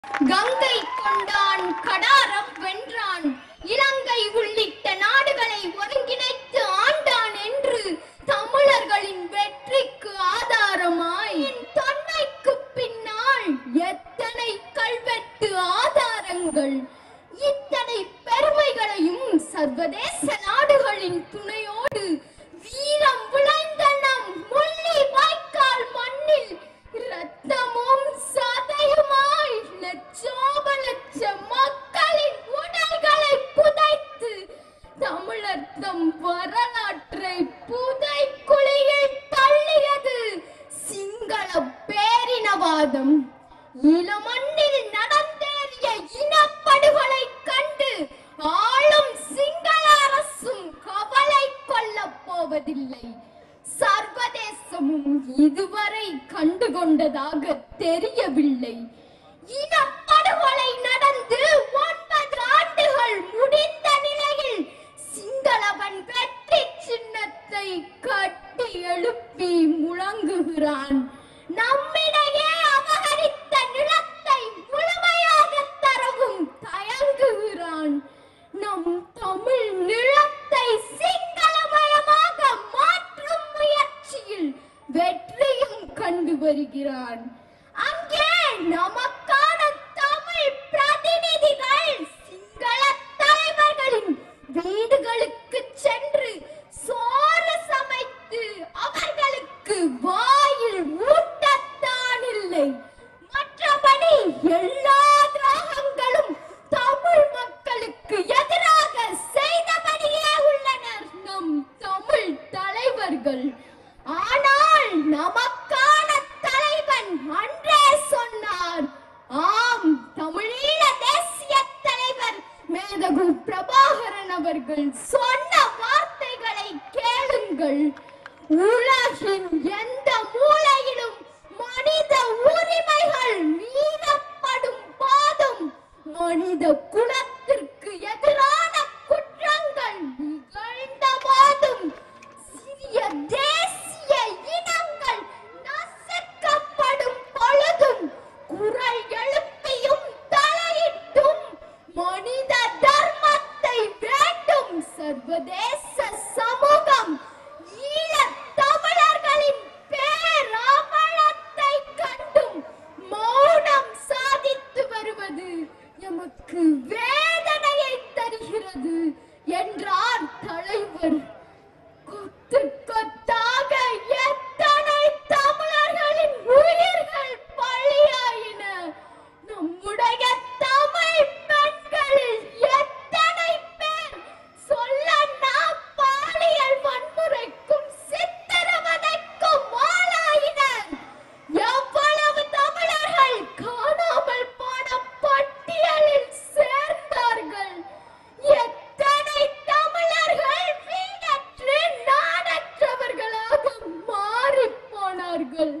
கங்கை கொண்டான் கடாரம் வென்றான் இலங்கை உள்ளிட்ட நாடுகளை ஒருங்கிணைத்து ஆண்டான் என்று தமிழர்களின் வெற்றிக்கு ஆதாரமாய் தொன்மைக்கு பின்னால் எத்தனை கல்வெட்டு ஆதாரங்கள் இத்தனை பெருமைகளையும் சர்வதேச நாடுகளின் துணையோடு வீரம் விளைந்த நம் முள்ளி வாய்க்கால் மண்ணில் ரத்தமும் சதையுமாய் லட்சோப லட்ச மக்களின் உடல்களை புதைத்து தமிழர் தம் வரலாற்றை புதைக்குழியில் தள்ளியது சிங்கள பேரினவாதம் இளமண்ணில் நடந்தேறிய இனப்படுகொலை கண்டு ஆளும் சிங்கள அரசும் கவலை கொள்ளப் போவதில்லை சர்வதேசமும் இதுவரை கண்டுகொண்டதாக தெரியவில்லை இனப்படுகொலை நடந்து ஒன்பது ஆண்டுகள் முடிந்த நிலையில் சிங்களவன் வெற்றி சின்னத்தை கட்டி எழுப்பி முழங்குகிறான் நம்மிடையே அபகரித்த நிலத்தை முழுமையாக தரவும் தயங்குகிறான் நம் தமிழ் நிலத்தை சிங்களமயமாக மாற்றும் முயற்சியில் வெற்றியும் கண்டு வருகிறான் அங்கே நமக்கான தமிழ் பிரதிநிதிகள் சிங்கள தலைவர்களின் வீடுகளுக்கு சென்று சோறு சமைத்து அவர்களுக்கு வாயில் ஊட்டத்தான் இல்லை மற்றபடி எல்லா திராகங்களும் தமிழ் மக்களுக்கு எதிராக செய்தபடியே உள்ளனர் நம் தமிழ் தலைவர்கள் ஆனால் நமக்கான தலைவன் அன்றே சொன்னார் ஆம் தமிழீழ தேசிய தலைவர் மேதகு பிரபாகரன் அவர்கள் சொன்ன வார்த்தைகளை கேளுங்கள் உலகின் எந்த மூலையிலும் மனித உரிமைகள் மீறப்படும் போதும் மனித குலத்திற்கு எதிரான குற்றங்கள் நிகழ்ந்த போதும் சிறிய தேசிய இனங்கள் நசுக்கப்படும் பொழுதும் குரல் எழுப்பியும் தலையிட்டும் மனித தர்மத்தை வேண்டும் சர்வதேச சமூகம் ஈழத் தமிழர்களின் பேராமளத்தை கண்டும் மௌனம் சாதித்து வருவது எமக்கு வேதனையை தருகிறது என்றார் தலைவர் கொத்து கொத்தாக எத்தனை தமிழர்களின் உயிர்கள் பலியாயின நம்முடைய தமிழ் பெண்களில் எத்தனை பேர் சொல்ல நாம் பாலியல் வன்முறைக்கும் சித்திரவதைக்கும் ஆளாயினர் எவ்வளவு தமிழர்கள் காணாமல் போன பட்டியலில் சேர்ந்தார்கள் எத்தனை தமிழர்கள் வீடற்று நாடற்றவர்களாக மாறிப் போனார்கள்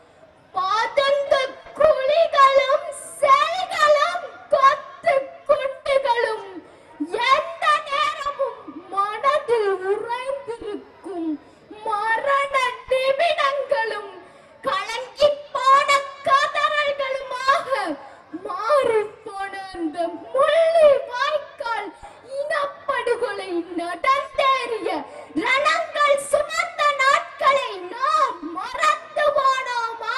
பாதங்க குழிகளும் செல்களும் கொத்து குண்டுகளும் எந்த நேரமும் மனதில் உறைந்திருக்கும் மரண நிமிடங்களும் கலங்கி போன கதறல்களுமாக மாறி போன அந்த முள்ளி வாய்க்கால் இனப்படுகொலை நடந்தேறிய ரணங்கள் சுமந்த நாட்களை நாம் மறந்து போனோமா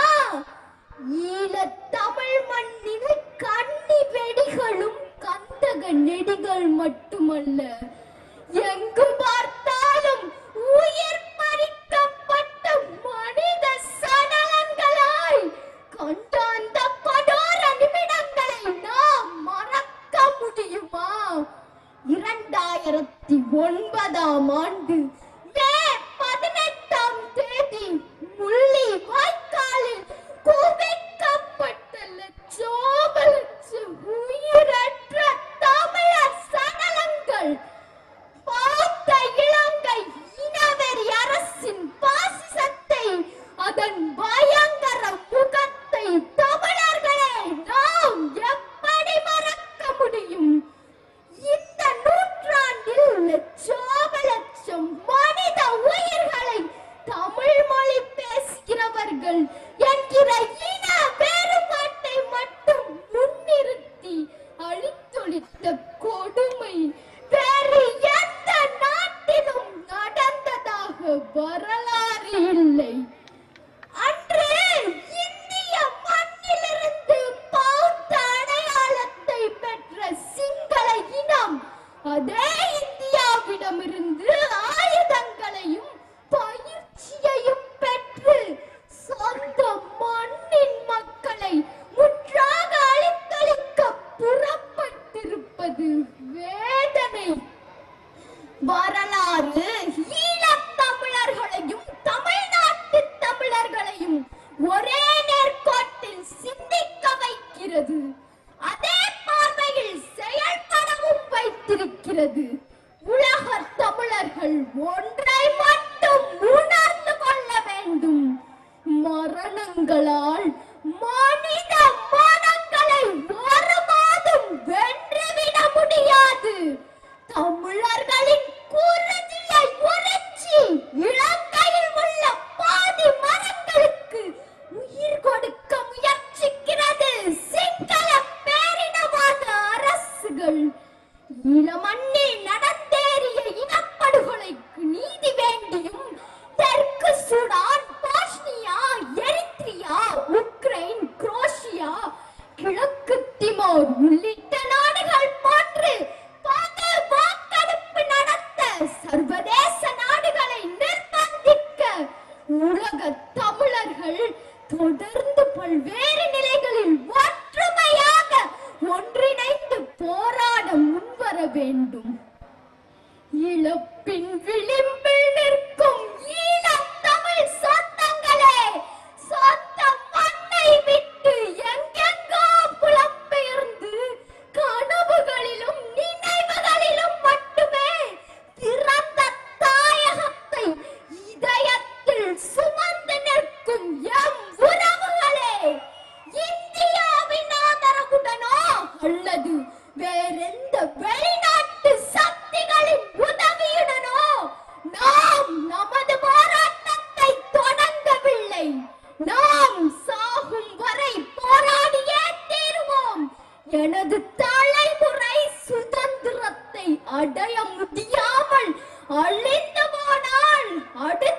ஈழத் தமிழ் மண்ணில் கன்னி வெடிகளும் கந்தக நெடிகள் மட்டுமல்ல எங்கு பார்த்தாலும் உயிர் பறிக்கப்பட்ட மனித சடலங்களாய் கண்ட அந்த கடோர நிமிடங்களை நாம் மறக்க முடியுமா இரண்டாயிரத்தி ஒன்பதாம் ஆண்டு மே பதினெட்டாம் தேதி முள்ளி வாய்க்காலில் குவிக்கப்பட்ட லட்சோப லட்சம் உயிரற்ற தமிழர் சடலங்கள் பார்த்த இலங்கை இனவெறி அரசின் பாசிசத்தை அதன் பயங்கர முகத்தை தமிழர்களே நாம் எப்படி மறக்க முடியும் இந்த நூற்றாண்டில் லட்சோப லட்சம் அளித்த கொடுமை வேறு எந்த நாட்டிலும் நடந்ததாக வரலாறு இல்லை அன்று இந்திய மண்ணிலிருந்து பௌத்த அடையாளத்தை பெற்ற சிங்கள இனம் அதே இந்தியாவிடமிருந்து ஆயுதங்களையும் பயிற்சியையும் பெற்று சொந்த மண்ணின் மக்களை முற்றாக அழித்தளிக்க புறப்பட்டிருப்பது வேதனை வரலாறு ஈழத் தமிழர்களையும் தமிழ்நாட்டு தமிழர்களையும் ஒரே நேர்கோட்டில் சிந்திக்க வைக்கிறது அதே பார்வையில் செயல்படவும் வைத்திருக்கிறது உலக தமிழர்கள் ஒன்றை மட்டும் உணர்ந்து கொள்ள வேண்டும் மரணங்களால் மனித மனங்களை ஒருபோதும் வென்றுவிட முடியாது தமிழர்களின் குருதியை உரைச்சி இலங்கையில் உள்ள பாதி மரங்களுக்கு உயிர் கொடுக்க முயற்சிக்கிறது சிங்கள பேரினவாத அரசுகள் இளமண்ணில் நடந்தேறிய இனப்படுகொலைக்கு நீதி வேண்டியும் தெற்கு Sudan Bosnia Eritrea Ukraine Croatia கிழக்கு திமோர் உள்ளிட்ட நாடுகள் போன்று பொது வாக்கெடுப்பு நடத்த சர்வதேச நாடுகளை நிர்பந்திக்க உலக தமிழர்கள் தொடர்ந்து பல்வேறு நிலைகளில் ஒற்றுமையாக ஒன்றிணைந்து போராட முன்வர வேண்டும் இழப்பின் விளிம்பில் நிற்கும் ஈழத் தமிழ் சொந்தங்களே சொந்த மண்ணை விட்டு எங்கெங்கோ புலம்பெயர்ந்து கனவுகளிலும் நினைவுகளிலும் மட்டுமே பிறந்த தாயகத்தை இதயத்தில் சுமந்து நிற்கும் எம் உறவுகளே இந்தியாவின் ஆதரவுடனோ அல்லது வேறெந்த வெளிநாட்டு சக்திகளின் உதவியுடனோ நாம் நமது போராட்டத்தை தொடங்கவில்லை நாம் சாகும் வரை போராடியே தீருவோம் எனது தலைமுறை சுதந்திரத்தை அடைய முடியாமல் அழிந்து போனால் அடுத்த